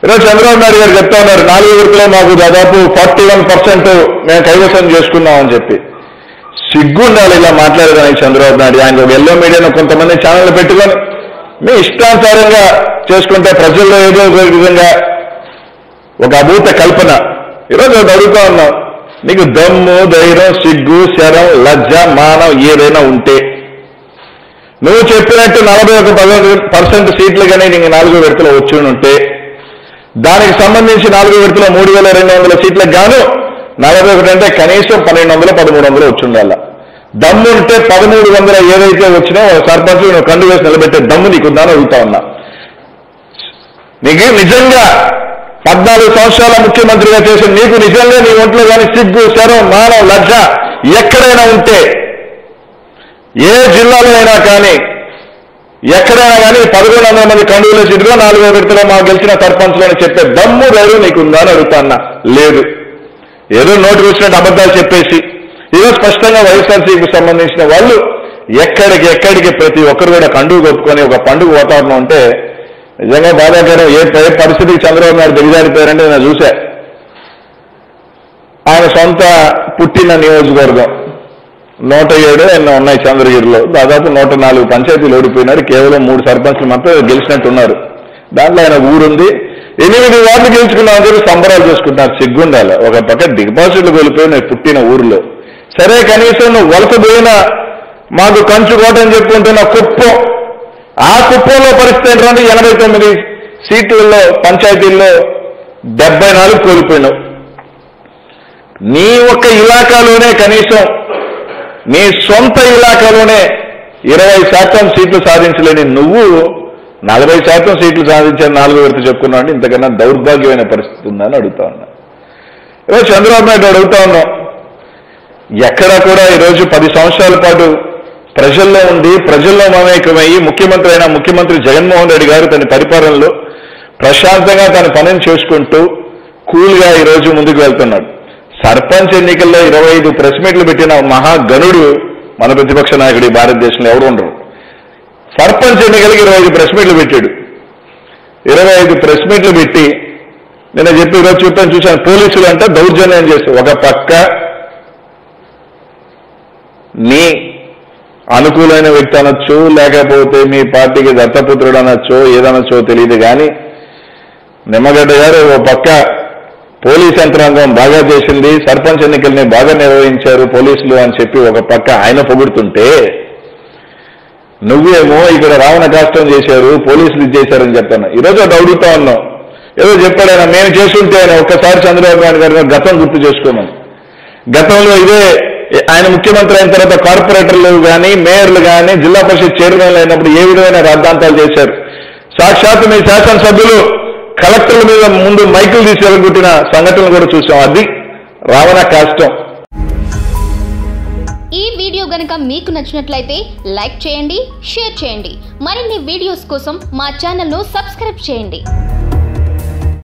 ఈరోజు చంద్రబాబు నాయుడు గారు చెప్తా ఉన్నారు నాలుగు విడతలో మాకు దాదాపు ఫార్టీ వన్ పర్సెంట్ మేము కైవసం చేసుకున్నామని చెప్పి సిగ్గు ఉండాలి ఇలా మాట్లాడడానికి చంద్రబాబు నాయుడు ఆయన ఒక ఎల్లో మీడియాను కొంతమంది ఛానళ్ళు పెట్టుకొని మీ ఇష్టానుసారంగా చేసుకుంటే ప్రజల్లో ఏదో ఒక విధంగా ఒక అభూత కల్పన ఈరోజు ఒకటి అడుగుతా ఉన్నాం నీకు దమ్ము ధైర్యం సిగ్గు శరం లజ్జ మానం ఏదైనా ఉంటే నువ్వు చెప్పినట్టు నలభై ఒక పర్సెంట్ సీట్లు కానీ నీకు నాలుగో విడతలో వచ్చి ఉంటే దానికి సంబంధించి నాలుగో విడతలో మూడు వేల రెండు వందల సీట్లకు గాను నలభై ఒకటి అంటే కనీసం పన్నెండు వందలు పదమూడు వందలు వచ్చి ఉండాల దమ్ము ఉంటే పదమూడు వందల ఏదైతే వచ్చినా ఒక సర్పంచ్ నువ్వు కండు వేసి నిలబెట్టే దమ్ము నీకు ఉందని అడుగుతా ఉన్నా నీకు నిజంగా పద్నాలుగు సంవత్సరాల ముఖ్యమంత్రిగా చేసిన నీకు నిజంగా నీ ఒంట్లో కానీ సిగ్గు శరం మానం లజ్జ ఎక్కడైనా ఉంటే ఏ జిల్లాలో అయినా కానీ ఎక్కడైనా కానీ పదకొండు వందల మంది కండువుల సీటుగా నాలుగో విడతలో మాకు గెలిచిన సర్పంచ్లు అని చెప్పే దమ్ము ధైర్యం నీకుందా అని అడుగుతాన్నా లేదు ఏదో నోటికి వచ్చినట్టు అబద్ధాలు చెప్పేసి ఏదో స్పష్టంగా వైఎస్ఆర్సీకి సంబంధించిన వాళ్ళు ఎక్కడికి ఎక్కడికి ప్రతి ఒక్కరు కూడా కండువు కొట్టుకొని ఒక పండుగ వాతావరణం ఉంటే నిజంగా బాధాకరం ఏ ఏ పరిస్థితికి చంద్రబాబు నాయుడు దిగజారిపోయారంటే నేను చూసా ఆయన సొంత పుట్టిన నియోజకవర్గం నూట ఏడు ఎన్నో ఉన్నాయి చంద్రగిరిలో దాదాపు నూట నాలుగు పంచాయతీలు ఓడిపోయినారు కేవలం మూడు సర్పంచ్లు మాత్రం గెలిచినట్టున్నారు దాంట్లో ఆయన ఊరుంది ఎనిమిది వార్డు గెలుచుకున్నామని చెప్పి సంబరాలు చేసుకుంటున్నారు సిగ్గుండాలి ఒక పక్క డిపాజిట్లు కోల్పోయిన పుట్టిన ఊరిలో సరే కనీసం నువ్వు వలస పోయినా మాకు కంచు కోట అని చెప్పుకుంటున్న కుప్పం ఆ కుప్పంలో పరిస్థితి ఏంటంటే ఎనభై తొమ్మిది సీట్లలో పంచాయతీల్లో డెబ్బై నాలుగు కోల్పోయినావు నీ ఒక్క ఇలాకాలోనే కనీసం నీ సొంత ఇలాకాలోనే ఇరవై శాతం సీట్లు సాధించలేని నువ్వు నలభై శాతం సీట్లు సాధించాను నాలుగో విడత చెప్పుకున్నావు అంటే ఇంతకన్నా దౌర్భాగ్యమైన పరిస్థితి ఉందని అడుగుతా ఉన్నా ఈరోజు చంద్రబాబు నాయుడు అడుగుతా ఉన్నాం ఎక్కడ కూడా ఈరోజు పది సంవత్సరాల పాటు ప్రజల్లో ఉండి ప్రజల్లో మమేకమయ్యి ముఖ్యమంత్రి అయిన ముఖ్యమంత్రి జగన్మోహన్ రెడ్డి గారు తన పరిపాలనలో ప్రశాంతంగా తన పనిని చేసుకుంటూ కూల్గా ఈరోజు ముందుకు వెళ్తున్నాడు సర్పంచ్ ఎన్నికల్లో ఇరవై ఐదు ప్రెస్ మీట్లు పెట్టిన మహాగణుడు మన ప్రతిపక్ష నాయకుడు ఈ భారతదేశంలో ఎవరు ఉండరు సర్పంచ్ ఎన్నికలకి ఇరవై ఐదు ప్రెస్ మీట్లు పెట్టాడు ఇరవై ఐదు ప్రెస్ మీట్లు పెట్టి నేను చెప్పి ఈరోజు చూస్తాను చూశాను పోలీసులు అంటే దౌర్జన్యం చేస్తారు ఒక పక్క నీ అనుకూలమైన వ్యక్తి అనొచ్చు లేకపోతే మీ పార్టీకి దత్తపుత్రుడు అనొచ్చో ఏదనొచ్చో తెలియదు కానీ నిమ్మగడ్డ గారు ఓ పక్క పోలీస్ యంత్రాంగం బాగా చేసింది సర్పంచ్ ఎన్నికల్ని బాగా నిర్వహించారు పోలీసులు అని చెప్పి ఒక పక్క ఆయన పొగుడుతుంటే నువ్వేమో ఇక్కడ రావణ కాష్టం చేశారు పోలీసులు ఇది చేశారని చెప్తాను ఈరోజు అది అడుగుతా ఉన్నాం ఏదో చెప్పాడు ఆయన మేము చేసుంటే ఆయన ఒక్కసారి చంద్రబాబు నాయుడు గారి గతం గుర్తు చేసుకోమని గతంలో ఇదే ఆయన ముఖ్యమంత్రి అయిన తర్వాత కార్పొరేటర్లు కానీ మేయర్లు కానీ జిల్లా పరిషత్ చైర్మన్లు అయినప్పుడు ఏ విధమైన రాద్ధాంతాలు చేశారు సాక్షాత్ మీ శాసనసభ్యులు కలెక్టర్ల మీద ముందు మైకులు తీసి ఎలగొట్టిన సంఘటనలు కూడా చూసాం అది రావణ కాష్టం ఈ వీడియో గనక మీకు నచ్చినట్లయితే లైక్ చేయండి షేర్ చేయండి మరిన్ని వీడియోస్ కోసం మా ఛానల్ను సబ్స్క్రైబ్ చేయండి